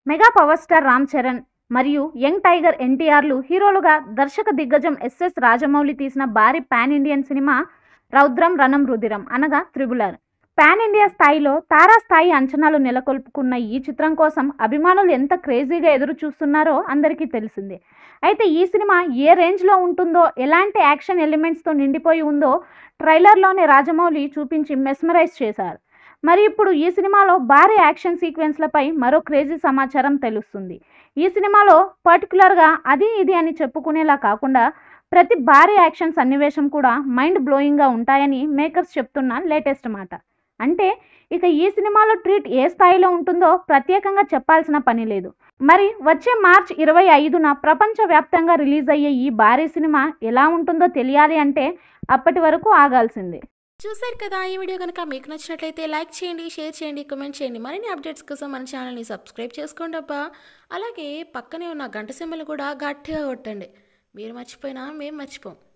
mega power star Ram Charan మరియు young tiger ఎన్టీఆర్లు హీరోలుగా దర్శక దిగ్గజం ఎస్ఎస్ రాజమౌళి తీసిన భారీ pan Indian cinema Roudram Ranam Rudhiram అనగా త్రిబులర్ పాన్ ఇండియా స్థాయిలో తారా స్థాయి అంచనాలు నెలకొల్పుకున్న ఈ చిత్రం కోసం అభిమానులు ఎంత క్రేజీగా ఎదురు చూస్తున్నారో అందరికీ తెలిసిందే అయితే ఈ సినిమా ఏ రేంజ్లో ఉంటుందో ఎలాంటి యాక్షన్ ఎలిమెంట్స్తో నిండిపోయి ఉందో ట్రైలర్లోనే రాజమౌళి చూపించి మెస్మరైజ్ చేశారు మరి ఇప్పుడు ఈ సినిమాలో భారీ యాక్షన్ సీక్వెన్స్లపై మరో క్రేజీ సమాచారం తెలుస్తుంది ఈ సినిమాలో పర్టికులర్గా అది ఇది అని చెప్పుకునేలా కాకుండా ప్రతి భారీ యాక్షన్ సన్నివేశం కూడా మైండ్ బ్లోయింగ్గా ఉంటాయని మేకర్స్ చెప్తున్న లేటెస్ట్ మాట అంటే ఇక ఈ సినిమాలో ట్రీట్ ఏ స్థాయిలో ఉంటుందో ప్రత్యేకంగా చెప్పాల్సిన పని లేదు మరి వచ్చే మార్చ్ ఇరవై ఐదున ప్రపంచవ్యాప్తంగా రిలీజ్ అయ్యే ఈ భారీ సినిమా ఎలా ఉంటుందో తెలియాలి అంటే అప్పటి వరకు ఆగాల్సిందే చూసారు కదా ఈ వీడియో కనుక మీకు నచ్చినట్లయితే లైక్ చేయండి షేర్ చేయండి కామెంట్ చేయండి మరిన్ని అప్డేట్స్ కోసం మన ఛానల్ని సబ్స్క్రైబ్ చేసుకోండి అబ్బా అలాగే పక్కనే ఉన్న గంట సింబల్ కూడా గట్టిగా కొట్టండి మీరు మర్చిపోయినా మేము మర్చిపోం